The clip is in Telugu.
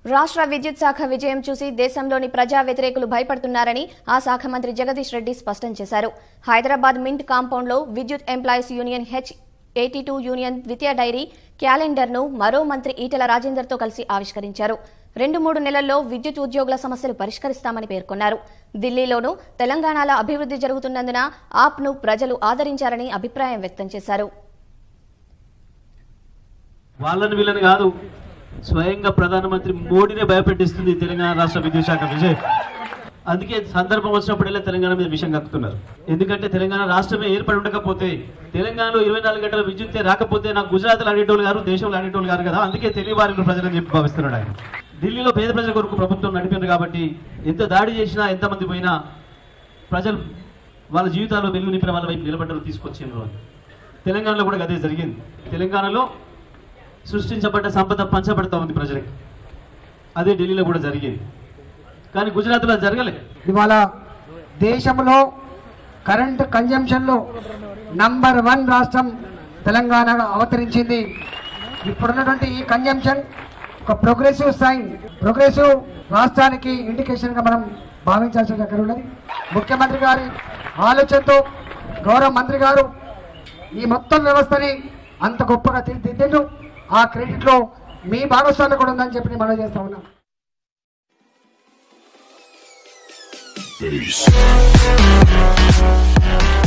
రాష్ట్ర విద్యుత్ శాఖ విజయం చూసి దేశంలోని ప్రజా వ్యతిరేకులు భయపడుతున్నారని ఆ శాఖ మంత్రి జగదీష్ రెడ్డి స్పష్టం చేశారు హైదరాబాద్ మింట్ కాంపౌండ్లో విద్యుత్ employees union H eighty two union ద్వితీయ డైరీ క్యాలెండర్ను మరో మంత్రి ఈటెల రాజేందర్తో కలిసి ఆవిష్కరించారు రెండు మూడు నెలల్లో విద్యుత్ ఉద్యోగుల సమస్యలు పరిష్కరిస్తామని పేర్కొన్నారు ఢిల్లీలోనూ తెలంగాణలో అభివృద్ధి జరుగుతున్నందున ఆప్ను ప్రజలు ఆదరించారని అభిప్రాయం వ్యక్తం చేశారు వాళ్ళని వీళ్ళని కాదు స్వయంగా ప్రధానమంత్రి మోడీనే భయపెట్టిస్తుంది తెలంగాణ రాష్ట్ర విద్యుత్ శాఖ విజయ్ అందుకే సందర్భం వచ్చినప్పుడల్లా తెలంగాణ మీద విషయం కక్కుతున్నారు ఎందుకంటే తెలంగాణ రాష్ట్రమే ఏర్పడి ఉండకపోతే తెలంగాణలో ఇరవై నాలుగు గంటల విద్యుత్ రాకపోతే నాకు గుజరాత్లో ఆడేటోళ్ళు గారు దేశంలో ఆడేటోళ్ళు గారు కదా అందుకే తెలియవారిని ప్రజలని చెప్పి భావిస్తున్నాడు ఆయన ఢిల్లీలో పేద ప్రజల కొరకు ప్రభుత్వం నడిపింది కాబట్టి ఎంత దాడి చేసినా ఎంతమంది పోయినా ప్రజలు వాళ్ళ జీవితాల్లో వెలుగు నింపిన వాళ్ళ వైపు నిలబడ్డలు తీసుకొచ్చిండ్రు అని తెలంగాణలో కూడా అదే జరిగింది తెలంగాణలో సృష్టించబడ్డ సంపద పంచబడతా ఉంది ప్రజలకి అదే ఢిల్లీలో కూడా జరిగింది కానీ గుజరాత్లో అది జరగలేదు ఇవాళ దేశంలో కరెంట్ కన్జంప్షన్లో నంబర్ వన్ రాష్ట్రం తెలంగాణ అవతరించింది ఇప్పుడున్నటువంటి ఈ కన్జంప్షన్ ఒక ప్రోగ్రెసివ్ సైన్ ప్రోగ్రెసివ్ రాష్ట్రానికి ఇండికేషన్గా మనం భావించాల్సిన దగ్గర ఉన్నది ముఖ్యమంత్రి గారి ఆలోచనతో గౌరవ మంత్రి గారు ఈ మొత్తం వ్యవస్థని అంత గొప్పగా తీర్చిదిద్దిండు ఆ క్రెడిట్లో మీ భాగస్వామ్యం కూడా ఉందని చెప్పి నేను మనం చేస్తా ఉన్నాం Peace.